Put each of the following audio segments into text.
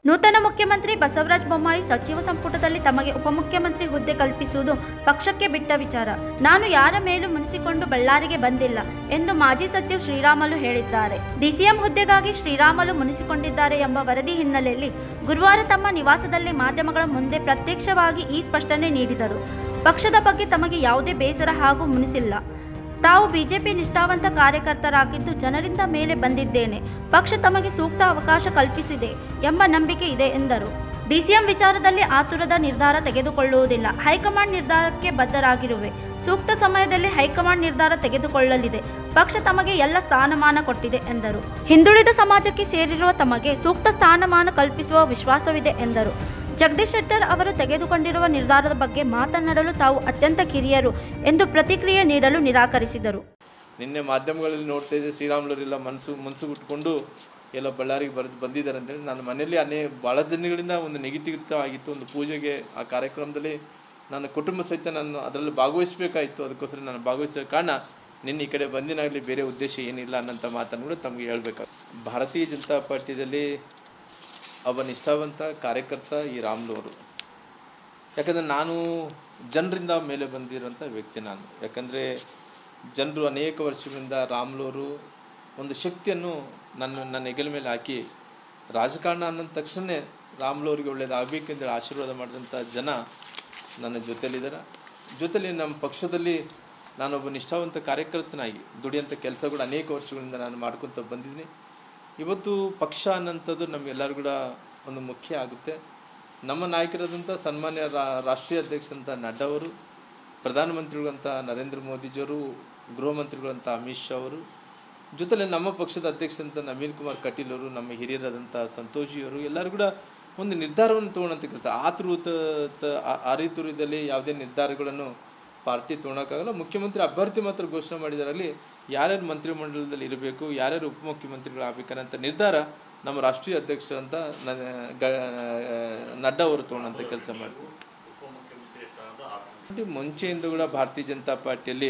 ನೂತನ ಮುಖ್ಯಮಂತ್ರಿ ಬಸವರಾಜ ಬೊಮ್ಮಾಯಿ ಸಚಿವ ಸಂಪುಟದಲ್ಲಿ ತಮಗೆ ಉಪಮುಖ್ಯಮಂತ್ರಿ ಹುದ್ದೆ ಕಲ್ಪಿಸುವುದು ಪಕ್ಷಕ್ಕೆ ಬಿಟ್ಟ ವಿಚಾರ ನಾನು ಯಾರ ಮೇಲೂ ಮುನಿಸಿಕೊಂಡು ಬಳ್ಳಾರಿಗೆ ಬಂದಿಲ್ಲ ಎಂದು ಮಾಜಿ ಸಚಿವ ಶ್ರೀರಾಮಲು ಹೇಳಿದ್ದಾರೆ ಡಿಸಿಎಂ ಹುದ್ದೆಗಾಗಿ ಶ್ರೀರಾಮಲು ಮುನಿಸಿಕೊಂಡಿದ್ದಾರೆ ಎಂಬ ವರದಿ ಹಿನ್ನೆಲೆಯಲ್ಲಿ ಗುರುವಾರ ತಮ್ಮ ನಿವಾಸದಲ್ಲಿ ಮಾಧ್ಯಮಗಳ ಮುಂದೆ ಪ್ರತ್ಯಕ್ಷವಾಗಿ ಈ ಸ್ಪಷ್ಟನೆ ನೀಡಿದರು ಪಕ್ಷದ ಬಗ್ಗೆ ತಮಗೆ ಯಾವುದೇ ಬೇಸರ ಹಾಗೂ ಮುನಿಸಿಲ್ಲ ತಾವು ಬಿಜೆಪಿ ನಿಷ್ಠಾವಂತ ಕಾರ್ಯಕರ್ತರಾಗಿದ್ದು ಜನರಿಂದ ಮೇಲೆ ಬಂದಿದ್ದೇನೆ ಪಕ್ಷ ತಮಗೆ ಸೂಕ್ತ ಅವಕಾಶ ಕಲ್ಪಿಸಿದೆ ಎಂಬ ನಂಬಿಕೆ ಇದೆ ಎಂದರು ಡಿಸಿಎಂ ವಿಚಾರದಲ್ಲಿ ಆತುರದ ನಿರ್ಧಾರ ತೆಗೆದುಕೊಳ್ಳುವುದಿಲ್ಲ ಹೈಕಮಾಂಡ್ ನಿರ್ಧಾರಕ್ಕೆ ಬದ್ಧರಾಗಿರುವೆ ಸೂಕ್ತ ಸಮಯದಲ್ಲಿ ಹೈಕಮಾಂಡ್ ನಿರ್ಧಾರ ತೆಗೆದುಕೊಳ್ಳಲಿದೆ ಪಕ್ಷ ತಮಗೆ ಎಲ್ಲ ಸ್ಥಾನಮಾನ ಕೊಟ್ಟಿದೆ ಎಂದರು ಹಿಂದುಳಿದ ಸಮಾಜಕ್ಕೆ ಸೇರಿರುವ ತಮಗೆ ಸೂಕ್ತ ಸ್ಥಾನಮಾನ ಕಲ್ಪಿಸುವ ವಿಶ್ವಾಸವಿದೆ ಎಂದರು ಜಗದೀಶ್ ಶೆಟ್ಟರ್ ಅವರು ತೆಗೆದುಕೊಂಡಿರುವ ನಿರ್ಧಾರದ ಬಗ್ಗೆ ಮಾತನಾಡಲು ತಾವು ಅತ್ಯಂತ ಕಿರಿಯರು ಎಂದು ಪ್ರತಿಕ್ರಿಯೆ ನೀಡಲು ನಿರಾಕರಿಸಿದರು ನಿನ್ನೆ ಮಾಧ್ಯಮಗಳಲ್ಲಿ ನೋಡ್ತಾ ಇದ್ದೆ ಶ್ರೀರಾಮುಲವರೆಲ್ಲ ಮನಸ್ಸು ಮನಸ್ಸು ಬಿಟ್ಕೊಂಡು ಎಲ್ಲ ಬಳ್ಳಾರಿಗೆ ಬರೆದು ಬಂದಿದ್ದಾರೆ ಅಂತೇಳಿ ನಾನು ಮನೆಯಲ್ಲಿ ಅನೇ ಭಾಳ ಜನಗಳಿಂದ ಒಂದು ನೆಗೆಟಿವ್ ಆಗಿತ್ತು ಒಂದು ಪೂಜೆಗೆ ಆ ಕಾರ್ಯಕ್ರಮದಲ್ಲಿ ನನ್ನ ಕುಟುಂಬ ಸಹಿತ ನಾನು ಅದರಲ್ಲಿ ಭಾಗವಹಿಸಬೇಕಾಯಿತು ಅದಕ್ಕೋಸ್ಕರ ನಾನು ಭಾಗವಹಿಸೋ ಕಾರಣ ನಿನ್ನೆ ಈ ಕಡೆ ಬಂದಿನಾಗಲಿ ಬೇರೆ ಉದ್ದೇಶ ಏನಿಲ್ಲ ಅನ್ನೋಂಥ ಮಾತನ್ನು ಕೂಡ ತಮಗೆ ಹೇಳ್ಬೇಕು ಭಾರತೀಯ ಜನತಾ ಪಾರ್ಟಿಯಲ್ಲಿ ಒಬ್ಬ ನಿಷ್ಠಾವಂತ ಕಾರ್ಯಕರ್ತ ಈ ರಾಮ್ಲವರು ಯಾಕಂದರೆ ನಾನು ಜನರಿಂದ ಮೇಲೆ ಬಂದಿರೋಂಥ ವ್ಯಕ್ತಿ ನಾನು ಯಾಕಂದರೆ ಜನರು ಅನೇಕ ವರ್ಷಗಳಿಂದ ರಾಮ್ಲವರು ಒಂದು ಶಕ್ತಿಯನ್ನು ನನ್ನ ನನ್ನ ಹೆಗಲ ಮೇಲೆ ಹಾಕಿ ರಾಜಕಾರಣ ಅನ್ನೋ ತಕ್ಷಣ ರಾಮ್ಲವ್ರಿಗೆ ಒಳ್ಳೇದಾಗಬೇಕೆಂದೇಳಿ ಆಶೀರ್ವಾದ ಮಾಡಿದಂಥ ಜನ ನನ್ನ ಜೊತೆಲಿದ್ದಾರೆ ಜೊತೆಲಿ ನಮ್ಮ ಪಕ್ಷದಲ್ಲಿ ನಾನೊಬ್ಬ ನಿಷ್ಠಾವಂತ ಕಾರ್ಯಕರ್ತನಾಗಿ ದುಡಿಯೋಂಥ ಕೆಲಸಗಳು ಅನೇಕ ವರ್ಷಗಳಿಂದ ನಾನು ಮಾಡ್ಕೊತ ಬಂದಿದ್ದೀನಿ ಇವತ್ತು ಪಕ್ಷ ಅನ್ನೋಂಥದ್ದು ನಮಗೆಲ್ಲರೂ ಕೂಡ ಒಂದು ಮುಖ್ಯ ಆಗುತ್ತೆ ನಮ್ಮ ನಾಯಕರಾದಂಥ ಸನ್ಮಾನ್ಯ ರಾ- ರಾಷ್ಟ್ರೀಯ ಅಧ್ಯಕ್ಷರಂಥ ನಡ್ಡಾ ಅವರು ಪ್ರಧಾನಮಂತ್ರಿಗಳಂತ ನರೇಂದ್ರ ಮೋದಿಜಿಯವರು ಗೃಹ ಮಂತ್ರಿಗಳಂತ ಅಮಿತ್ ಶಾ ಅವರು ಜೊತೆಲೆ ನಮ್ಮ ಪಕ್ಷದ ಅಧ್ಯಕ್ಷರಂತ ನವೀನ್ ಕುಮಾರ್ ಕಟೀಲ್ ಅವರು ನಮ್ಮ ಹಿರಿಯರಾದಂಥ ಸಂತೋಷಿಯವರು ಎಲ್ಲರೂ ಕೂಡ ಒಂದು ನಿರ್ಧಾರವನ್ನು ತೊಗೊಳಂತ ಕೆಲಸ ಆತುರತ ಆರಿತುರದಲ್ಲಿ ಯಾವುದೇ ನಿರ್ಧಾರಗಳನ್ನು ಪಾರ್ಟಿ ತೊಗೊಳಕ್ಕಾಗಲ್ಲ ಮುಖ್ಯಮಂತ್ರಿ ಅಭ್ಯರ್ಥಿ ಮಾತ್ರ ಘೋಷಣೆ ಮಾಡಿದಾರಲ್ಲಿ ಯಾರ್ಯಾರು ಮಂತ್ರಿಮಂಡಲದಲ್ಲಿ ಇರಬೇಕು ಯಾರ್ಯಾರು ಉಪಮುಖ್ಯಮಂತ್ರಿಗಳಾಗಬೇಕನ್ನಂಥ ನಿರ್ಧಾರ ನಮ್ಮ ರಾಷ್ಟ್ರೀಯ ಅಧ್ಯಕ್ಷರಂತ ನನ್ನ ಗ ನಡ್ಡಾ ಅವರು ತೊಗೊಳಂಥ ಕೆಲಸ ಮಾಡ್ತೀವಿ ನೋಡಿ, ಮುಂಚೆಯಿಂದ ಕೂಡ ಭಾರತೀಯ ಜನತಾ ಪಾರ್ಟಿಯಲ್ಲಿ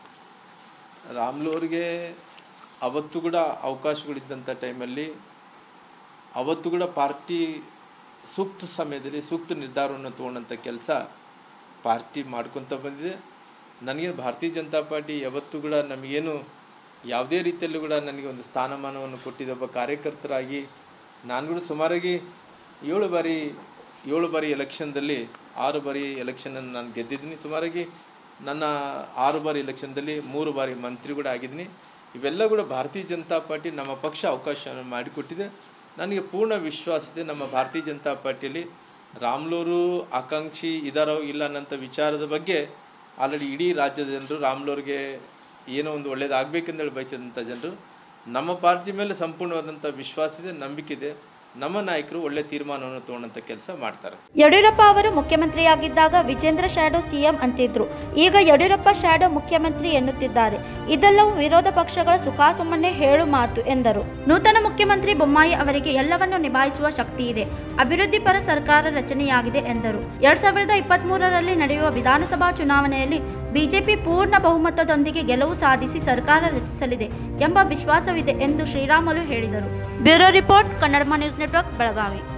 ರಾಮ್ಲು ಅವ್ರಿಗೆ ಅವತ್ತು ಕೂಡ ಅವಕಾಶಗಳಿದ್ದಂಥ ಟೈಮಲ್ಲಿ ಅವತ್ತು ಕೂಡ ಪಾರ್ಟಿ ಸೂಕ್ತ ಸಮಯದಲ್ಲಿ ಸೂಕ್ತ ನಿರ್ಧಾರವನ್ನು ತೊಗೊಂಡಂಥ ಕೆಲಸ ಪಾರ್ಟಿ ಮಾಡ್ಕೊತ ಬಂದಿದೆ ನನಗೆ ಭಾರತೀಯ ಜನತಾ ಪಾರ್ಟಿ ಯಾವತ್ತೂ ಕೂಡ ನಮಗೇನು ಯಾವುದೇ ರೀತಿಯಲ್ಲೂ ಕೂಡ ನನಗೆ ಒಂದು ಸ್ಥಾನಮಾನವನ್ನು ಕೊಟ್ಟಿದೆ ಒಬ್ಬ ಕಾರ್ಯಕರ್ತರಾಗಿ ನಾನು ಕೂಡ ಸುಮಾರಾಗಿ ಏಳು ಬಾರಿ ಏಳು ಬಾರಿ ಎಲೆಕ್ಷನ್ದಲ್ಲಿ ಆರು ಬಾರಿ ಎಲೆಕ್ಷನನ್ನು ನಾನು ಗೆದ್ದಿದ್ದೀನಿ ಸುಮಾರಾಗಿ ನನ್ನ ಆರು ಬಾರಿ ಎಲೆಕ್ಷನ್ದಲ್ಲಿ ಮೂರು ಬಾರಿ ಮಂತ್ರಿ ಕೂಡ ಆಗಿದ್ದೀನಿ ಇವೆಲ್ಲ ಕೂಡ ಭಾರತೀಯ ಜನತಾ ಪಾರ್ಟಿ ನಮ್ಮ ಪಕ್ಷ ಅವಕಾಶವನ್ನು ಮಾಡಿಕೊಟ್ಟಿದೆ ನನಗೆ ಪೂರ್ಣ ವಿಶ್ವಾಸ ಇದೆ ನಮ್ಮ ಭಾರತೀಯ ಜನತಾ ಪಾರ್ಟಿಯಲ್ಲಿ ರಾಮ್ಲೂರು ಆಕಾಂಕ್ಷಿ ಇದಾರೋ ಇಲ್ಲ ಅನ್ನೋಂಥ ವಿಚಾರದ ಬಗ್ಗೆ ಆಲ್ರೆಡಿ ಇಡೀ ರಾಜ್ಯದ ಜನರು ರಾಮ್ಲೂರ್ಗೆ ಏನೋ ಒಂದು ಒಳ್ಳೇದಾಗಬೇಕೆಂದೇಳಿ ಬಯಸಿದಂಥ ಜನರು ನಮ್ಮ ಪಾರ್ಟಿ ಮೇಲೆ ಸಂಪೂರ್ಣವಾದಂಥ ವಿಶ್ವಾಸ ಇದೆ ನಂಬಿಕೆ ಇದೆ ನಮ್ಮ ನಾಯಕರು ಒಳ್ಳೆ ತೀರ್ಮಾನವನ್ನು ತೊಗೊಂಡಂಥ ಕೆಲಸ ಮಾಡ್ತಾರೆ ಯಡಿಯೂರಪ್ಪ ಅವರು ಮುಖ್ಯಮಂತ್ರಿಯಾಗಿದ್ದಾಗ ವಿಜೇಂದ್ರ ಶ್ಯಾಡೋ ಸಿಎಂ ಅಂತಿದ್ರು ಈಗ ಯಡಿಯೂರಪ್ಪ ಶ್ಯಾಡೋ ಮುಖ್ಯಮಂತ್ರಿ ಎನ್ನುತ್ತಿದ್ದಾರೆ ಇದೆಲ್ಲವೂ ವಿರೋಧ ಪಕ್ಷಗಳ ಸುಖಾಸುಮ್ಮನೆ ಹೇಳು ಮಾತು ಎಂದರು ನೂತನ ಮುಖ್ಯಮಂತ್ರಿ ಬೊಮ್ಮಾಯಿ ಅವರಿಗೆ ಎಲ್ಲವನ್ನೂ ನಿಭಾಯಿಸುವ ಶಕ್ತಿ ಇದೆ ಅಭಿವೃದ್ಧಿ ಪರ ಸರ್ಕಾರ ರಚನೆಯಾಗಿದೆ ಎಂದರು ಎರಡ್ ಸಾವಿರದ ಇಪ್ಪತ್ತ್ ಮೂರರಲ್ಲಿ ನಡೆಯುವ ವಿಧಾನಸಭಾ ಚುನಾವಣೆಯಲ್ಲಿ ಬಿಜೆಪಿ ಪೂರ್ಣ ಬಹುಮತದೊಂದಿಗೆ ಗೆಲುವು ಸಾಧಿಸಿ ಸರ್ಕಾರ ರಚಿಸಲಿದೆ ಎಂಬ ವಿಶ್ವಾಸವಿದೆ ಎಂದು ಶ್ರೀರಾಮುಲು ಹೇಳಿದರು ಬ್ಯೂರೋ ರಿಪೋರ್ಟ್ ಕನ್ನಡಮ ನ್ಯೂಸ್ ನೆಟ್ವರ್ಕ್ ಬೆಳಗಾವಿ